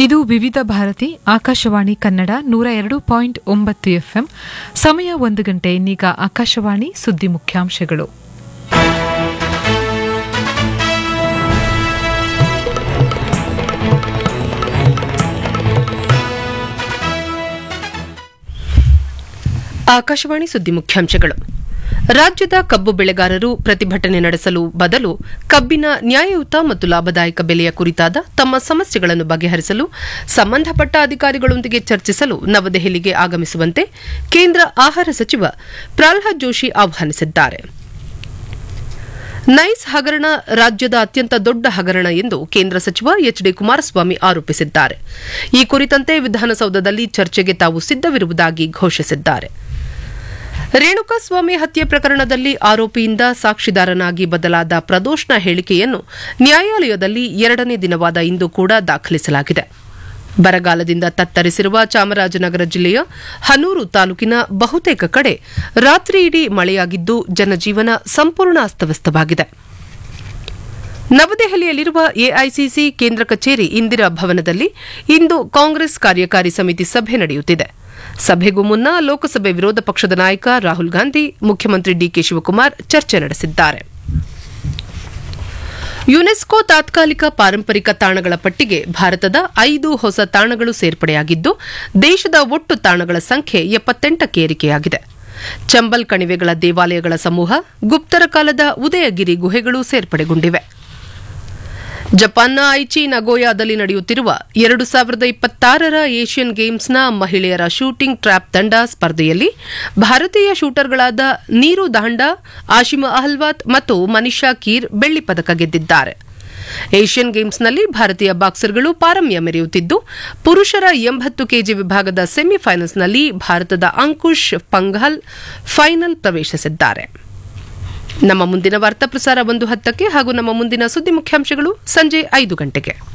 ಇದು ವಿವಿಧ ಭಾರತಿ ಆಕಾಶವಾಣಿ ಕನ್ನಡ ನೂರ ಎರಡು ಪಾಯಿಂಟ್ ಒಂಬತ್ತು ಎಫ್ಎಂ ಸಮಯ ಒಂದು ಗಂಟೆ ಇನ್ನೀಗ ಆಕಾಶವಾಣಿ ಸುದ್ದಿ ಮುಖ್ಯಾಂಶಗಳು ಆಕಾಶವಾಣಿ ಸುದ್ದಿ ಮುಖ್ಯಾಂಶಗಳು ರಾಜ್ಯದ ಕಬ್ಬು ಬೆಳೆಗಾರರು ಪ್ರತಿಭಟನೆ ನಡೆಸಲು ಬದಲು ಕಬ್ಬಿನ ನ್ಯಾಯಯುತ ಮತ್ತು ಲಾಭದಾಯಕ ಬೆಲೆಯ ಕುರಿತಾದ ತಮ್ಮ ಸಮಸ್ಯೆಗಳನ್ನು ಬಗೆಹರಿಸಲು ಸಂಬಂಧಪಟ್ಟ ಅಧಿಕಾರಿಗಳೊಂದಿಗೆ ಚರ್ಚಿಸಲು ನವದೆಹಲಿಗೆ ಆಗಮಿಸುವಂತೆ ಕೇಂದ್ರ ಆಹಾರ ಸಚಿವ ಪ್ರಹ್ಲಾದ್ ಜೋಶಿ ಆಹ್ವಾನಿಸಿದ್ದಾರೆ ನೈಸ್ ಹಗರಣ ರಾಜ್ಯದ ಅತ್ಯಂತ ದೊಡ್ಡ ಹಗರಣ ಎಂದು ಕೇಂದ್ರ ಸಚಿವ ಎಚ್ ಡಿ ಕುಮಾರಸ್ವಾಮಿ ಆರೋಪಿಸಿದ್ದಾರೆ ಈ ಕುರಿತಂತೆ ವಿಧಾನಸೌಧದಲ್ಲಿ ಚರ್ಚೆಗೆ ತಾವು ಸಿದ್ದವಿರುವುದಾಗಿ ಘೋಷಿಸಿದ್ದಾರೆ ರೇಣುಕಾಸ್ವಾಮಿ ಹತ್ಯೆ ಪ್ರಕರಣದಲ್ಲಿ ಆರೋಪಿಯಿಂದ ಸಾಕ್ಷಿದಾರನಾಗಿ ಬದಲಾದ ಪ್ರದೋಷ್ನ ಹೇಳಿಕೆಯನ್ನು ನ್ಯಾಯಾಲಯದಲ್ಲಿ ಎರಡನೇ ದಿನವಾದ ಇಂದು ಕೂಡ ದಾಖಲಿಸಲಾಗಿದೆ ಬರಗಾಲದಿಂದ ತತ್ತರಿಸಿರುವ ಚಾಮರಾಜನಗರ ಜಿಲ್ಲೆಯ ಹನೂರು ತಾಲೂಕಿನ ಬಹುತೇಕ ಕಡೆ ರಾತ್ರಿಯಿಡೀ ಮಳೆಯಾಗಿದ್ದು ಜನಜೀವನ ಸಂಪೂರ್ಣ ಅಸ್ತವ್ಯಸ್ತವಾಗಿದೆ ನವದೆಹಲಿಯಲ್ಲಿರುವ ಎಐಸಿಸಿ ಕೇಂದ್ರ ಕಚೇರಿ ಇಂದಿರಾ ಭವನದಲ್ಲಿ ಇಂದು ಕಾಂಗ್ರೆಸ್ ಕಾರ್ಯಕಾರಿ ಸಮಿತಿ ಸಭೆ ನಡೆಯುತ್ತಿದೆ ಸಭೆಗೂ ಮುನ್ನ ಲೋಕಸಭೆ ವಿರೋಧ ಪಕ್ಷದ ನಾಯಕ ರಾಹುಲ್ ಗಾಂಧಿ ಮುಖ್ಯಮಂತ್ರಿ ಡಿಕೆ ಶಿವಕುಮಾರ್ ಚರ್ಚೆ ನಡೆಸಿದ್ದಾರೆ ಯುನೆಸ್ಕೋ ತಾತ್ಕಾಲಿಕ ಪಾರಂಪರಿಕ ತಾಣಗಳ ಪಟ್ಟಿಗೆ ಭಾರತದ ಐದು ಹೊಸ ತಾಣಗಳು ಸೇರ್ಪಡೆಯಾಗಿದ್ದು ದೇಶದ ಒಟ್ಟು ತಾಣಗಳ ಸಂಖ್ಯೆ ಎಪ್ಪತ್ತೆಂಟಕ್ಕೆ ಏರಿಕೆಯಾಗಿದೆ ಚಂಬಲ್ ಕಣಿವೆಗಳ ದೇವಾಲಯಗಳ ಸಮೂಹ ಗುಪ್ತರ ಕಾಲದ ಉದಯಗಿರಿ ಗುಹೆಗಳು ಸೇರ್ಪಡೆಗೊಂಡಿವೆ ಜಪಾನ್ನ ಐಚಿ ನಗೋಯಾದಲ್ಲಿ ನಡೆಯುತ್ತಿರುವ ಎರಡು ಸಾವಿರದ ಇಪ್ಪತ್ತಾರರ ಏಷ್ಯನ್ ಗೇಮ್ಸ್ನ ಮಹಿಳೆಯರ ಶೂಟಿಂಗ್ ಟ್ರ್ಯಾಪ್ ತಂಡ ಸ್ಪರ್ಧೆಯಲ್ಲಿ ಭಾರತೀಯ ಶೂಟರ್ಗಳಾದ ನೀರು ದಾಂಡಾ ಆಶಿಮಾ ಅಹಲ್ವಾತ್ ಮತ್ತು ಮನಿಷಾ ಕೀರ್ ಬೆಳ್ಳಿ ಪದಕ ಗೆದ್ದಿದ್ದಾರೆ ಏಷ್ಯನ್ ಗೇಮ್ಸ್ನಲ್ಲಿ ಭಾರತೀಯ ಬಾಕ್ಸರ್ಗಳು ಪಾರಮ್ಯ ಮೆರೆಯುತ್ತಿದ್ದು ಪುರುಷರ ಎಂಬತ್ತು ಕೆಜಿ ವಿಭಾಗದ ಸೆಮಿಫೈನಲ್ಸ್ನಲ್ಲಿ ಭಾರತದ ಅಂಕುಶ್ ಪಂಘಾಲ್ ಫೈನಲ್ ಪ್ರವೇಶಿಸಿದ್ದಾರೆ ನಮ್ಮ ಮುಂದಿನ ವಾರ್ತಾ ಪ್ರಸಾರ ಒಂದು ಹತ್ತಕ್ಕೆ ಹಾಗೂ ನಮ್ಮ ಮುಂದಿನ ಸುದ್ದಿ ಮುಖ್ಯಾಂಶಗಳು ಸಂಜೆ ಐದು ಗಂಟೆಗೆ